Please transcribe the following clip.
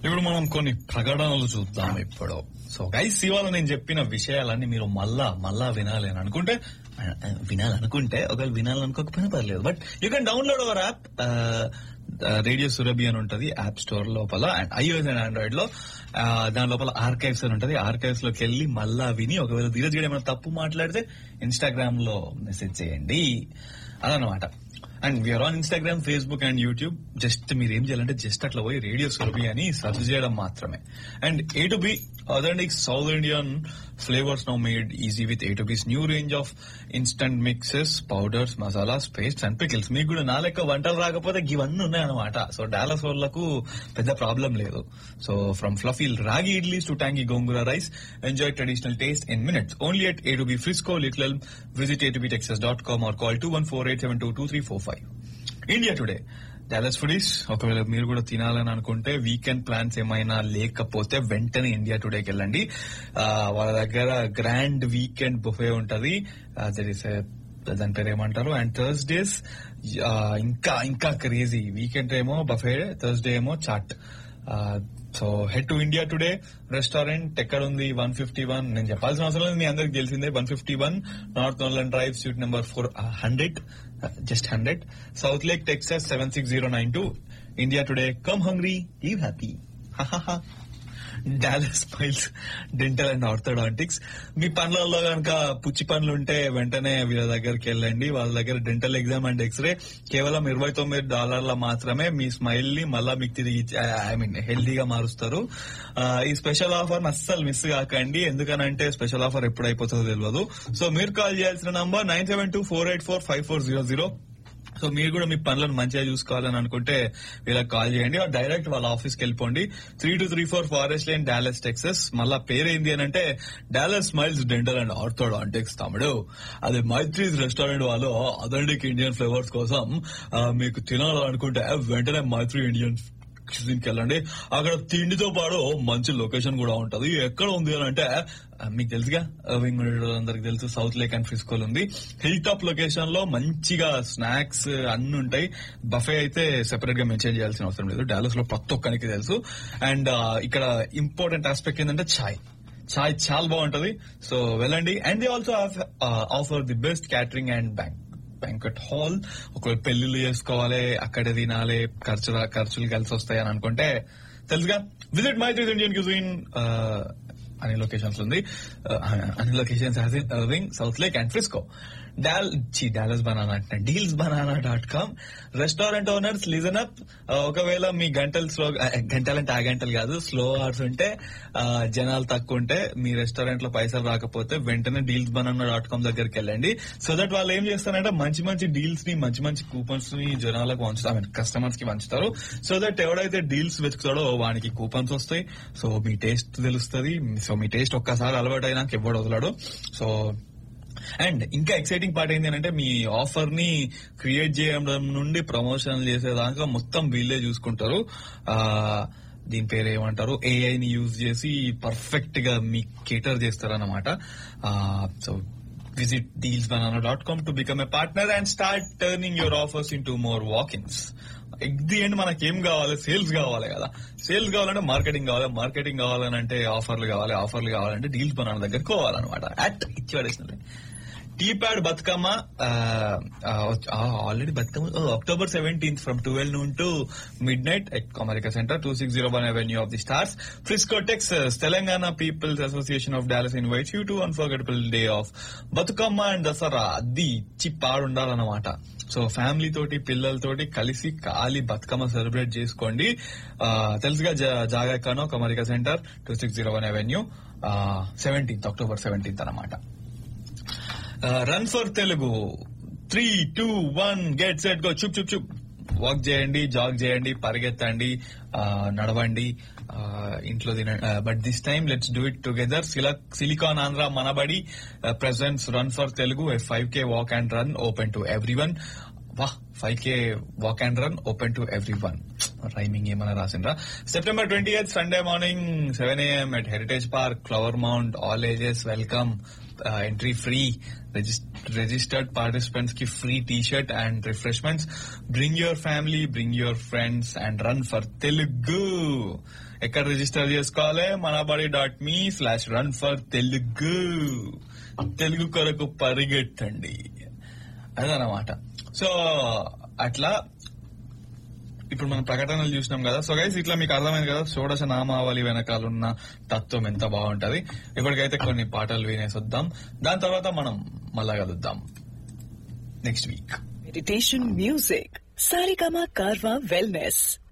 ఇప్పుడు మనం కొన్ని ప్రకటనలు చూద్దాం ఇప్పుడు సో గైస్ ఇవాళ నేను చెప్పిన విషయాలన్నీ మీరు మళ్ళా మళ్ళా వినాలి అని అనుకుంటే ఆ, ఆ, వినాలనుకుంటే ఒకవేళ వినాలనుకోకపోయినా పర్లేదు but you can download our app radio Surabhi అని ఉంటది యాప్ స్టోర్ లోపల అండ్ ఐఓఎస్ అండ్ ఆండ్రాయిడ్ లో ఆ, దాని లోపల ఆర్కైవ్స్ అని ఉంటది ఆర్కైవ్స్ లోకి వెళ్ళి మళ్ళా విని ఒకవేళ ధీరజ్ గడి ఏమైనా తప్పు మాట్లాడితే ఇన్స్టాగ్రామ్ లో మెసేజ్ చేయండి అదనమాట and we're on Instagram Facebook and YouTube just మీరు ఏం చేయాలంటే జస్ట్ అట్లా పోయి రేడియో సురభి అని సర్చ్ చేయడం మాత్రమే and A to B authentic south Indian flavours now made easy with A to B's new range of instant mixes powders masalas paste and pickles మీకు కూడా నా లెక్క వంటలు రాకపోతే ఇవన్నీ ఉన్నాయన్నమాట సో డాలస్ వాళ్ళకు పెద్ద ప్రాబ్లం లేదు so from fluffy ragi idlis to tangy gongura rice enjoy traditional taste in minutes only at A to B Frisco little visit A to B Texas dot com or call two one four eight seven two two three four five India today Dallas foodies ఒకవేళ మీరు కూడా తినాలని అనుకుంటే weekend plans ఏమైనా లేకపోతే వెంటనే India టుడేకి వెళ్ళండి ఆ, వాళ్ళ దగ్గర గ్రాండ్ వీకెండ్ బుఫే ఉంటది దర్ ఇస్ దాని పేరు ఏమంటారు అండ్ థర్స్డేస్ ఇంకా ఇంకా క్రేజీ వీకెండ్ ఏమో బఫే థర్స్డే ఏమో chaat so head to India today restaurant ఎక్కడ ఉంది వన్ ఫిఫ్టీ వన్ నేను చెప్పాల్సిన అవసరం లేదు మీ అందరికి తెలిసిందే one fifty one north Norland drive street number four hundred just hundred south lake Texas seven six zero nine two India today come hungry leave happy Dallas smiles dental and orthodontics మీ పనులలో కనుక పుచ్చి పనులు ఉంటే వెంటనే వీళ్ళ దగ్గరికి వెళ్ళండి వాళ్ళ దగ్గర డెంటల్ ఎగ్జామ్ అండ్ ఎక్స్రే కేవలం ఇరవై తొమ్మిది డాలర్ల మాత్రమే మీ స్మైల్ ని మళ్ళా మీకు తిరిగి ఐ మీన్ హెల్దీగా మారుస్తారు ఆ, ఈ స్పెషల్ ఆఫర్ అస్సలు మిస్ కాకండి ఎందుకనంటే స్పెషల్ ఆఫర్ ఎప్పుడు అయిపోతుందో తెలియదు సో మీరు కాల్ చేయాల్సిన number nine seven two four eight four five four zero zero so మీరు కూడా మీ పనులను మంచిగా చూసుకోవాలని అనుకుంటే వీళ్ళకి కాల్ చేయండి ఆ డైరెక్ట్ వాళ్ళ ఆఫీస్కి వెళ్ళిపోండి three two three four forest lane Dallas Texas మళ్ళా పేరేంది అని అంటే Dallas smiles dental and orthodontics తమ్ముడు అది మైత్రీస్ రెస్టారెంట్ వాళ్ళు అథెంటిక్ ఇండియన్ ఫ్లేవర్స్ కోసం ఆ, మీకు తినాలనుకుంటే వెంటనే మైత్రి ఇండియన్ క్యూజిన్ కి వెళ్ళండి అక్కడ తిండితో పాటు మంచి లొకేషన్ కూడా ఉంటది ఎక్కడ ఉంది అని అంటే ఆ, మీకు తెలుసుగా వింగ్ అందరికి తెలుసు సౌత్ లేక్ అండ్ ఫిస్కోల్ ఉంది హిల్ టాప్ లొకేషన్ లో మంచిగా స్నాక్స్ అన్ని ఉంటాయి బఫే అయితే సెపరేట్ గా మెన్షన్ చేయాల్సిన అవసరం లేదు డాలస్ లో ప్రతి ఒక్కరికి తెలుసు అండ్ ఇక్కడ ఇంపార్టెంట్ ఆస్పెక్ట్ ఏంటంటే ఛాయ్ ఛాయ్ చాలా బాగుంటది సో వెళ్ళండి and they also offer the best catering and bank banquet hall ఒకవేళ పెళ్లిళ్ళు చేసుకోవాలి అక్కడే తినాలి ఖర్చు ఖర్చులు కలిసి వస్తాయి అని అనుకుంటే తెలుసుగా visit Maitris Indian cuisine అనే లొకేషన్స్ ఉంది అన్ని locations Irving south lake and Frisco డాల్ చి డాలస్ బనానా అంటే deals banana dot com restaurant owners listen up ఒకవేళ మీ గంటలు స్లో గంటలంటే ఆ గంటలు కాదు స్లో అవర్స్ ఉంటే ఆ, జనాలు తక్కువ ఉంటే మీ రెస్టారెంట్ లో పైసలు రాకపోతే వెంటనే డీల్స్ బనానా డాట్ కామ్ దగ్గరికి వెళ్ళండి సో దట్ వాళ్ళు ఏం చేస్తారంటే మంచి మంచి డీల్స్ ని మంచి మంచి కూపన్స్ ని జనాలకు పంచుతారు ఐ మీన్ కస్టమర్స్ కి పంచుతారు సో దట్ ఎవడైతే డీల్స్ వెతుకుతాడో వానికి కూపన్స్ వస్తాయి సో మీ టేస్ట్ తెలుస్తుంది సో మీ టేస్ట్ ఒక్కసారి అలవాటు అయినాక ఎవడు వదలడు సో అండ్ ఇంకా ఎక్సైటింగ్ పార్ట్ ఏంటి అంటే మీ ఆఫర్ ని క్రియేట్ చేయడం నుండి ప్రమోషన్ చేసేదాకా మొత్తం వీళ్ళే చూసుకుంటారు ఆ దీని పేరు ఏమంటారు ఏఐ ని యూజ్ చేసి పర్ఫెక్ట్ గా మీ కేటర్ చేస్తారన్నమాట so visit deals banana dot com to become a partner and start turning your offers into more walk-ins at the end మనకి ఏం కావాలి సేల్స్ కావాలి కదా సేల్స్ కావాలంటే మార్కెటింగ్ కావాలి మార్కెటింగ్ కావాలని అంటే ఆఫర్లు కావాలి ఆఫర్లు కావాలంటే డీల్స్ బనానా దగ్గరికి పోవాలన్నమాట అట్ ఇచ్చి పడేసినది T pad Bathukamma already Bathukamma October seventeenth from twelve noon to midnight at Comerica centre two six zero one avenue of the stars Frisco Texas Telangana people's association of Dallas invites you to unforgettable day of Bathukamma and Dasara అది ఇచ్చి పాడుండాలన్నమాట so family తోటి పిల్లలతోటి కలిసి కాలి Bathukamma celebrate చేసుకోండి ఆ, తెలుసుగా జా- జాగా ఎక్కనో Comerica centre two six zero one avenue seventeenth October seventeenth అనమాట run for Telugu three two one get set go చుప్ చుప్ చుప్ వాక్ చేయండి జాగ్ చేయండి పరిగెత్తండి ఆ, నడవండి ఆ, ఇంట్లో తినండి but this time let's do it together Silicon Andhra Manabadi presents run for Telugu five K walk and run open to everyone వా five K walk and run open to everyone rhyming ఏమైనా రాసిండ్రా September twenty eighth Sunday morning seven AM at Heritage Park Flower Mound all ages welcome entry free registered participants కి free T shirt and refreshments bring your family bring your friends and run for Telugu ఎక్కడ register చేసుకోవాలి Manabadi dot me slash run for Telugu Telugu కొరకు పరిగెట్టండి అదనమాట so అట్లా ఇప్పుడు మనం ప్రకటనలు చూసినాం కదా సో గైస్ ఇట్లా మీకు అర్థమైంది కదా షోడశ నామావళి వెనకాల ఉన్న తత్వం ఎంత బాగుంటది ఇప్పటికైతే కొన్ని పాటలు వినేసొద్దాం దాని తర్వాత మనం మళ్ళా కలుద్దాం next week Meditation music. Sarigama Karwa Wellness.